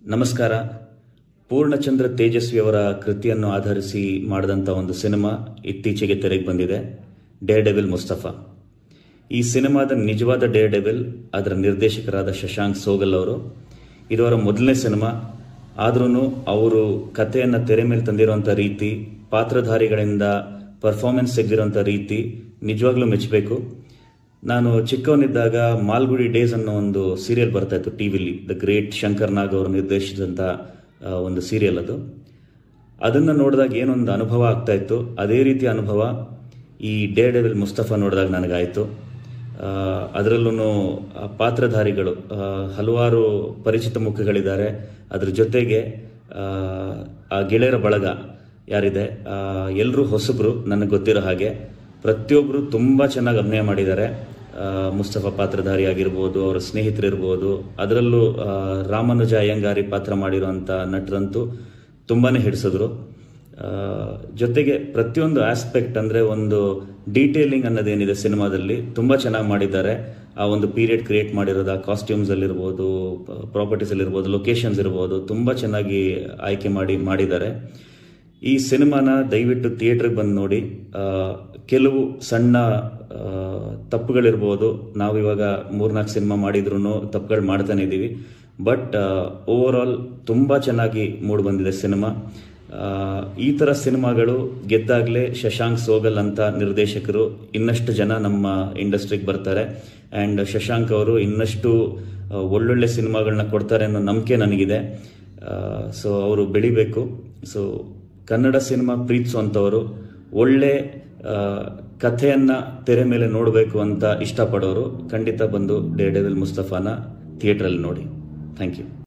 ನಮಸ್ಕಾರ ಪೂರ್ಣಚಂದ್ರ ತೇಜಸ್ವಿ ಅವರ ಕೃತಿಯನ್ನು ಆಧರಿಸಿ ಮಾಡಿದಂಥ ಒಂದು ಸಿನಿಮಾ ಇತ್ತೀಚೆಗೆ ತೆರೆಗೆ ಬಂದಿದೆ ಡೇರ್ ಡೆವಿಲ್ ಮುಸ್ತಫಾ ಈ ಸಿನಿಮಾದ ನಿಜವಾದ ಡೇರ್ ಡೆವಿಲ್ ಅದರ ನಿರ್ದೇಶಕರಾದ ಶಶಾಂಕ್ ಸೋಗಲ್ ಅವರು ಇದು ಅವರ ಮೊದಲನೇ ಸಿನಿಮಾ ಆದ್ರೂ ಅವರು ಕಥೆಯನ್ನು ತೆರೆ ಮೇಲೆ ತಂದಿರುವಂಥ ರೀತಿ ಪಾತ್ರಧಾರಿಗಳಿಂದ ಪರ್ಫಾರ್ಮೆನ್ಸ್ ತೆಗೆದಿರುವಂಥ ರೀತಿ ನಿಜವಾಗ್ಲೂ ಮೆಚ್ಚಬೇಕು ನಾನು ಚಿಕ್ಕವನಿದ್ದಾಗ ಮಾಲ್ಗುಡಿ ಡೇಸ್ ಅನ್ನೋ ಒಂದು ಸೀರಿಯಲ್ ಬರ್ತಾ ಇತ್ತು ಟಿ ವಿಲಿ ದ ಗ್ರೇಟ್ ಶಂಕರ್ ನಾಗ್ ಅವರು ನಿರ್ದೇಶಿಸಿದಂಥ ಆ, ಒಂದು ಸೀರಿಯಲ್ ಅದು ಅದನ್ನು ನೋಡಿದಾಗ ಏನೊಂದು ಅನುಭವ ಆಗ್ತಾ ಇತ್ತು ಅದೇ ರೀತಿ ಅನುಭವ ಈ ಡೇ ಡೆವಿಲ್ ಮುಸ್ತಫಾ ನೋಡಿದಾಗ ನನಗಾಯಿತು ಅದರಲ್ಲೂ ಪಾತ್ರಧಾರಿಗಳು ಆ, ಹಲವಾರು ಪರಿಚಿತ ಮುಖಗಳಿದ್ದಾರೆ ಅದ್ರ ಜೊತೆಗೆ ಆ, ಆ ಗೆಳೆಯರ ಬಳಗ ಯಾರಿದೆ ಎಲ್ಲರೂ ಹೊಸಬ್ರು ನನಗೆ ಗೊತ್ತಿರೋ ಹಾಗೆ ಪ್ರತಿಯೊಬ್ಬರು ತುಂಬ ಚೆನ್ನಾಗಿ ಅಭಿನಯ ಮಾಡಿದ್ದಾರೆ ಆ, ಮುಸ್ತಫಾ ಪಾತ್ರಧಾರಿ ಆಗಿರ್ಬೋದು ಅವರ ಸ್ನೇಹಿತರಿರ್ಬೋದು ಅದರಲ್ಲೂ ಆ, ರಾಮಾನುಜ ಅಯ್ಯಂಗಾರಿ ಪಾತ್ರ ಮಾಡಿರುವಂಥ ನಟರಂತೂ ತುಂಬಾನೇ ಹಿಡಿಸಿದ್ರು ಆ, ಜೊತೆಗೆ ಪ್ರತಿಯೊಂದು ಆಸ್ಪೆಕ್ಟ್ ಅಂದರೆ ಒಂದು ಡೀಟೇಲಿಂಗ್ ಅನ್ನೋದೇನಿದೆ ಸಿನಿಮಾದಲ್ಲಿ ತುಂಬ ಚೆನ್ನಾಗಿ ಮಾಡಿದ್ದಾರೆ ಆ ಒಂದು ಪೀರಿಯಡ್ ಕ್ರಿಯೇಟ್ ಮಾಡಿರೋದು ಆ ಕಾಸ್ಟ್ಯೂಮ್ಸ್ ಅಲ್ಲಿರ್ಬೋದು ಪ್ರಾಪರ್ಟೀಸ್ ಅಲ್ಲಿರ್ಬೋದು ಲೊಕೇಶನ್ಸ್ ಇರ್ಬೋದು ತುಂಬ ಚೆನ್ನಾಗಿ ಆಯ್ಕೆ ಮಾಡಿ ಮಾಡಿದ್ದಾರೆ ಈ ಸಿನಿಮಾನ ದಯವಿಟ್ಟು ಥಿಯೇಟ್ರಿಗೆ ಬಂದು ನೋಡಿ ಆ, ಕೆಲವು ಸಣ್ಣ ಆ, ತಪ್ಪುಗಳಿರ್ಬೋದು ನಾವು ಇವಾಗ ಮೂರ್ನಾಲ್ಕು ಸಿನಿಮಾ ಮಾಡಿದ್ರು ತಪ್ಪುಗಳು ಮಾಡ್ತಾನೆ ಇದ್ದೀವಿ ಬಟ್ ಓವರ್ ಆಲ್ ತುಂಬ ಚೆನ್ನಾಗಿ ಮೂಡಿ ಬಂದಿದೆ ಸಿನಿಮಾ ಆ, ಈ ಥರ ಸಿನಿಮಾಗಳು ಗೆದ್ದಾಗಲೇ ಶಶಾಂಕ್ ಸೋಗಲ್ ಅಂತ ನಿರ್ದೇಶಕರು ಇನ್ನಷ್ಟು ಜನ ನಮ್ಮ ಇಂಡಸ್ಟ್ರಿಗೆ ಬರ್ತಾರೆ ಆ್ಯಂಡ್ ಶಶಾಂಕ್ ಅವರು ಇನ್ನಷ್ಟು ಆ, ಒಳ್ಳೊಳ್ಳೆ ಸಿನಿಮಾಗಳನ್ನ ಕೊಡ್ತಾರೆ ಅನ್ನೋ ನಂಬಿಕೆ ನನಗಿದೆ ಸೊ ಅವರು ಬೆಳಿಬೇಕು ಸೊ ಕನ್ನಡ ಸಿನಿಮಾ ಪ್ರೀತಿಸುವಂಥವರು ಒಳ್ಳೆ ಆ, ಕಥೆಯನ್ನ ತೆರೆ ಮೇಲೆ ನೋಡಬೇಕು ಅಂತ ಇಷ್ಟಪಡೋರು ಖಂಡಿತ ಬಂದು ಡೇ ಡೆವಿಲ್ ಮುಸ್ತಫಾನ ಥಿಯೇಟ್ರಲ್ಲಿ ನೋಡಿ ಥ್ಯಾಂಕ್ ಯು